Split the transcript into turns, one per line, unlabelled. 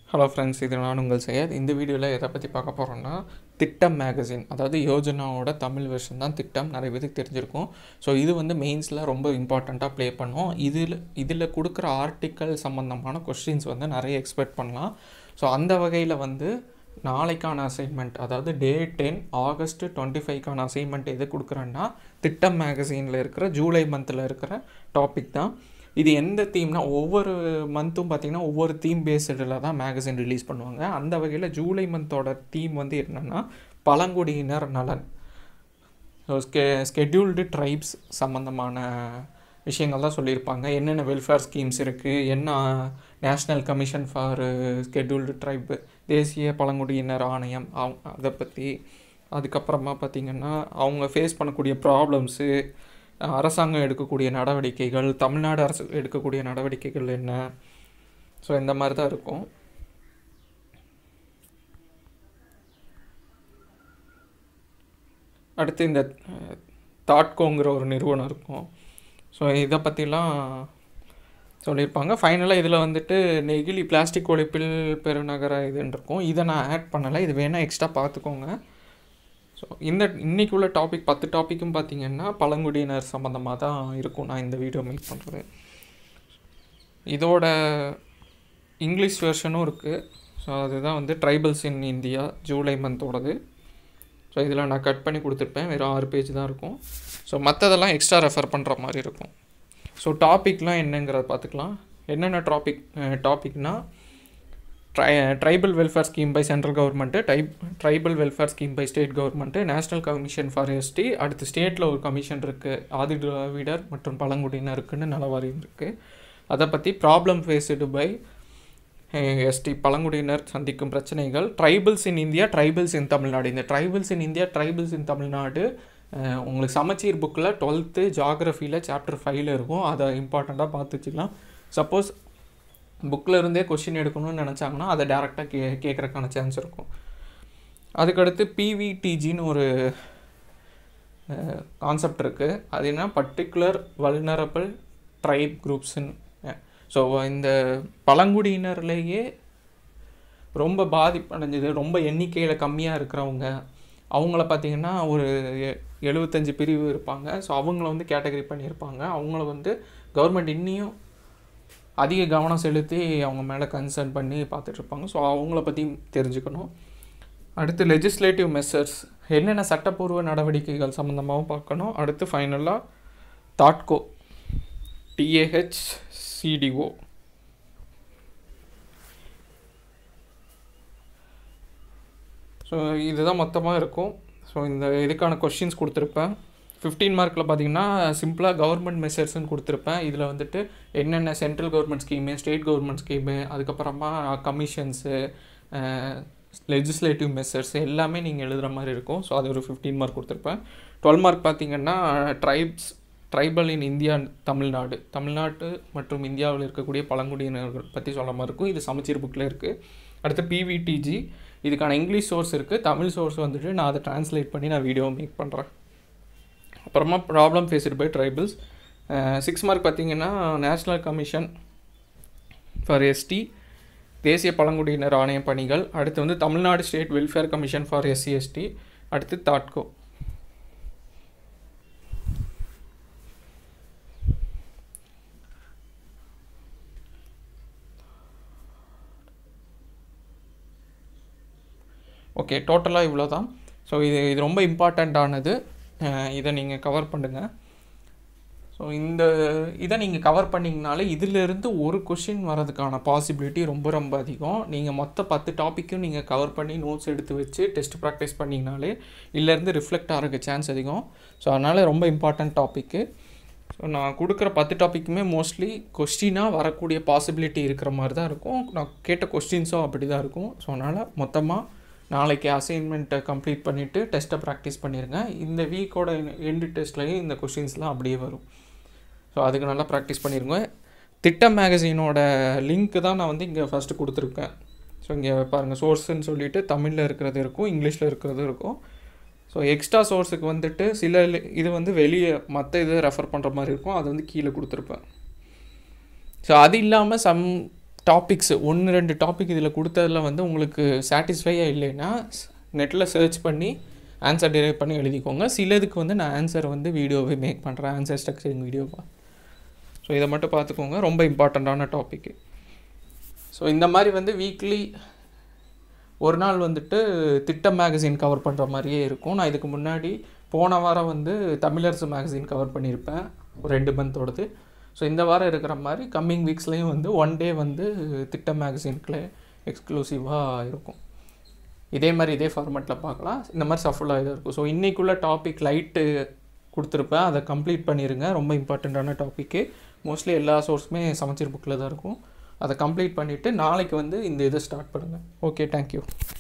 hello friends இது நான் உங்கள் சையத் இந்த வீடியோவில் எதை பற்றி பார்க்க போகிறோன்னா திட்டம் மேகசின் அதாவது யோஜனாவோட தமிழ் வெர்ஷன் தான் திட்டம் நிறைய பேருக்கு தெரிஞ்சிருக்கும் ஸோ இது வந்து மெயின்ஸில் ரொம்ப இம்பார்ட்டண்ட்டாக ப்ளே பண்ணும் இதில் இதில் கொடுக்குற ஆர்டிக்கல் சம்மந்தமான கொஸ்டின்ஸ் வந்து நிறைய எக்ஸ்பெக்ட் பண்ணலாம் ஸோ அந்த வகையில் வந்து நாளைக்கான அசைன்மெண்ட் அதாவது டே டென் ஆகஸ்ட் டுவெண்ட்டி ஃபைவ்க்கான அசைன்மெண்ட் எது கொடுக்குறேன்னா திட்டம் மேகசீனில் இருக்கிற ஜூலை மந்தில் இருக்கிற டாபிக் தான் இது எந்த தீம்னா ஒவ்வொரு மந்த்தும் பார்த்திங்கன்னா ஒவ்வொரு தீம் பேஸ்டில் தான் மேகசின் ரிலீஸ் பண்ணுவாங்க அந்த வகையில் ஜூலை மந்தோட தீம் வந்து என்னென்னா பழங்குடியினர் நலன் ஸோ ஸ்கெ ஸ்கெட்யூல்டு ட்ரைப்ஸ் சம்மந்தமான விஷயங்கள் தான் சொல்லியிருப்பாங்க என்னென்ன வெல்ஃபேர் ஸ்கீம்ஸ் இருக்குது என்ன national commission for scheduled tribe தேசிய பழங்குடியினர் ஆணையம் அவங்க அதை பற்றி அதுக்கப்புறமா பார்த்திங்கன்னா அவங்க ஃபேஸ் பண்ணக்கூடிய ப்ராப்ளம்ஸு அரசாங்கம் எடுக்கக்கூடிய நடவடிக்கைகள் தமிழ்நாடு அரசு எடுக்கக்கூடிய நடவடிக்கைகள் என்ன ஸோ இந்த மாதிரி தான் இருக்கும் அடுத்து இந்த தாட்கோங்கிற ஒரு நிறுவனம் இருக்கும் ஸோ இதை பற்றிலாம் சொல்லியிருப்பாங்க ஃபைனலாக இதில் வந்துட்டு நெகிழி பிளாஸ்டிக் ஒழிப்பில் பெருநகர இதுன்னு இருக்கும் இதை நான் ஆட் பண்ணலை இது வேணால் எக்ஸ்ட்ரா பார்த்துக்கோங்க ஸோ இந்த இன்றைக்கி உள்ள டாபிக் பத்து டாப்பிக்கும் பார்த்திங்கன்னா பழங்குடியினர் சம்மந்தமாக தான் இருக்கும் நான் இந்த வீடியோ மேக் பண்ணுறது இதோட இங்கிலீஷ் வெர்ஷனும் இருக்குது ஸோ அதுதான் வந்து ட்ரைபல்ஸ் இன் இந்தியா ஜூலை மந்தோடது ஸோ இதில் நான் கட் பண்ணி கொடுத்துருப்பேன் வெறும் ஆறு பேஜ் தான் இருக்கும் ஸோ மற்றதெல்லாம் எக்ஸ்ட்ரா ரெஃபர் பண்ணுற மாதிரி இருக்கும் ஸோ டாபிக்லாம் என்னங்கிறத பார்த்துக்கலாம் என்னென்ன டாபிக் டாபிக்னால் ட்ரை tribal welfare scheme by central government type tribal welfare scheme by state government national commission for ST அடுத்து ஸ்டேட்டில் ஒரு கமிஷன் இருக்குது ஆதி திராவிடர் மற்றும் பழங்குடியினருக்குன்னு நலவாரியம் இருக்குது அதை பற்றி ப்ராப்ளம் ஃபேஸ்டு பை எஸ்டி பழங்குடியினர் சந்திக்கும் பிரச்சனைகள் tribals in India tribals in Tamil Nadu இந்த tribals in India tribals in Tamil Nadu உங்களுக்கு சமச்சீர் புக்கில் டுவெல்த்து ஜாகிரஃபியில் சாப்டர் ஃபைவ்ல இருக்கும் அதை இம்பார்ட்டண்ட்டாக பார்த்து வச்சுக்கலாம் சப்போஸ் புக்கில் இருந்தே கொஷின் எடுக்கணும்னு நினச்சாங்கன்னா அதை டேரெக்டாக கே கேட்குறக்கான சான்ஸ் இருக்கும் அதுக்கடுத்து பிவிடிஜின்னு ஒரு கான்செப்ட் இருக்குது அது என்ன பர்டிகுலர் வல்னரபிள் ட்ரைப் குரூப்ஸுன்னு ஸோ இந்த பழங்குடியினர்லேயே ரொம்ப பாதிப்படைஞ்சது ரொம்ப எண்ணிக்கையில் கம்மியாக இருக்கிறவங்க அவங்கள பார்த்திங்கன்னா ஒரு எழுபத்தஞ்சு பிரிவு இருப்பாங்க ஸோ அவங்கள வந்து கேட்டகரி பண்ணியிருப்பாங்க அவங்கள வந்து கவர்மெண்ட் இன்னியும் அதிக கவனம் செலுத்தி அவங்க மேலே கன்சர்ன் பண்ணி பார்த்துட்ருப்பாங்க ஸோ அவங்கள பற்றி தெரிஞ்சுக்கணும் அடுத்து லெஜிஸ்லேட்டிவ் மெஷர்ஸ் என்னென்ன சட்டப்பூர்வ நடவடிக்கைகள் சம்மந்தமாகவும் பார்க்கணும் அடுத்து ஃபைனலாக தாட்கோ டிஏஹெச் சிடிஓ ஸோ இதுதான் மொத்தமாக இருக்கும் ஸோ இந்த இதுக்கான கொஷின்ஸ் கொடுத்துருப்பேன் ஃபிஃப்டீன் மார்க்கில் பார்த்தீங்கன்னா சிம்பிளாக கவர்மெண்ட் மெஷர்ஸ்னு கொடுத்துருப்பேன் இதில் வந்துட்டு என்னென்ன central government scheme state government scheme அதுக்கப்புறமா கமிஷன்ஸு லெஜிஸ்லேட்டிவ் மெஷர்ஸ் எல்லாமே நீங்கள் எழுதுகிற மாதிரி இருக்கும் ஸோ அது ஒரு ஃபிஃப்டீன் மார்க் கொடுத்துருப்பேன் டுவெல் மார்க் பார்த்தீங்கன்னா tribes tribal in India Tamil Nadu தமிழ்நாட்டு மற்றும் இந்தியாவில் இருக்கக்கூடிய பழங்குடியினர்கள் பற்றி சொல்ல மாதிரி இருக்கும் இது சமச்சீர் புக்கில் இருக்குது அடுத்து பிவிடிஜி இதுக்கான இங்கிலீஷ் சோர்ஸ் இருக்குது தமிழ் சோர்ஸ் வந்துட்டு நான் அதை ட்ரான்ஸ்லேட் பண்ணி நான் வீடியோ மேக் பண்ணுறேன் அப்புறமா problem faced by tribals six mark பார்த்தீங்கன்னா நேஷ்னல் கமிஷன் ஃபார் எஸ்டி தேசிய பழங்குடியினர் ஆணைய பணிகள் அடுத்து வந்து Tamil Nadu state welfare commission for SC ST அடுத்து தாட்கோ ஓகே டோட்டலாக இவ்வளோ தான் ஸோ இது இது ரொம்ப இம்பார்ட்டண்ட்டானது இதை நீங்கள் கவர் பண்ணுங்கள் ஸோ இந்த இதை நீங்கள் கவர் பண்ணிங்கனாலே இதிலிருந்து ஒரு கொஷின் வரதுக்கான பாசிபிலிட்டி ரொம்ப ரொம்ப அதிகம் நீங்கள் மொத்த பத்து டாப்பிக்கும் நீங்கள் கவர் பண்ணி நோட்ஸ் எடுத்து வச்சு டெஸ்ட் ப்ராக்டிஸ் பண்ணிங்கனாலே இதிலேருந்து ரிஃப்ளெக்ட் ஆகிறதுக்கு சான்ஸ் அதிகம் ஸோ அதனால் ரொம்ப இம்பார்ட்டண்ட் டாப்பிக்கு ஸோ நான் கொடுக்குற பத்து டாப்பிக்குமே மோஸ்ட்லி கொஸ்டினாக வரக்கூடிய பாசிபிலிட்டி இருக்கிற மாதிரி தான் இருக்கும் நான் கேட்ட கொஸ்டின்ஸும் அப்படி தான் இருக்கும் ஸோ அதனால் மொத்தமாக நாளைக்கு அசைன்மெண்ட்டை கம்ப்ளீட் பண்ணிவிட்டு டெஸ்ட்டை ப்ராக்டிஸ் பண்ணிடுங்க இந்த வீக்கோட எண்டு டெஸ்ட்லேயும் இந்த கொஷின்ஸ்லாம் அப்படியே வரும் ஸோ அதுக்கு நல்லா ப்ராக்டிஸ் பண்ணிடுங்க திட்டம் மேகசினோட லிங்க்கு தான் நான் வந்து இங்கே ஃபஸ்ட்டு கொடுத்துருக்கேன் ஸோ இங்கே பாருங்கள் சோர்ஸுன்னு சொல்லிவிட்டு தமிழில் இருக்கிறது இருக்கும் இங்கிலீஷில் இருக்கிறது இருக்கும் ஸோ எக்ஸ்ட்ரா சோர்ஸுக்கு வந்துட்டு சில இது வந்து வெளியே மற்ற இதை ரெஃபர் பண்ணுற மாதிரி இருக்கும் அது வந்து கீழே கொடுத்துருப்பேன் ஸோ அது இல்லாமல் சம் டாபிக்ஸ் ஒன்று ரெண்டு டாபிக் இதில் கொடுத்ததில் வந்து உங்களுக்கு சாட்டிஸ்ஃபையாக இல்லைன்னா நெட்டில் சர்ச் பண்ணி ஆன்சர் டிரைவ் பண்ணி எழுதிக்கோங்க சிலதுக்கு வந்து நான் ஆன்சர் வந்து வீடியோவே மேக் பண்ணுறேன் ஆன்சர் ஸ்ட்ரக்சரிங் வீடியோவா ஸோ இதை மட்டும் பார்த்துக்கோங்க ரொம்ப இம்பார்ட்டண்ட்டான டாப்பிக்கு ஸோ இந்த மாதிரி வந்து வீக்லி ஒரு நாள் வந்துட்டு திட்டம் மேகசின் கவர் பண்ணுற மாதிரியே இருக்கும் நான் இதுக்கு முன்னாடி போன வாரம் வந்து தமிழரசு மேகசின் கவர் பண்ணியிருப்பேன் ஒரு ரெண்டு மந்தோடது ஸோ இந்த வாரம் இருக்கிற மாதிரி கம்மிங் வீக்ஸ்லேயும் வந்து ஒன் டே வந்து திட்டம் மேகசின்குள்ளே எக்ஸ்க்ளூசிவாக இருக்கும் இதே மாதிரி இதே ஃபார்மேட்டில் பார்க்கலாம் இந்த மாதிரி சஃபுல்லாக இதாக இருக்கும் ஸோ இன்றைக்குள்ள டாபிக் லைட்டு கொடுத்துருப்பேன் அதை கம்ப்ளீட் பண்ணிடுங்க ரொம்ப இம்பார்ட்டண்ட்டான டாப்பிக்கு மோஸ்ட்லி எல்லா சோர்ஸுமே சமச்சீர் புக்கில் தான் இருக்கும் அதை கம்ப்ளீட் பண்ணிவிட்டு நாளைக்கு வந்து இந்த இதை ஸ்டார்ட் பண்ணுங்கள் ஓகே தேங்க்யூ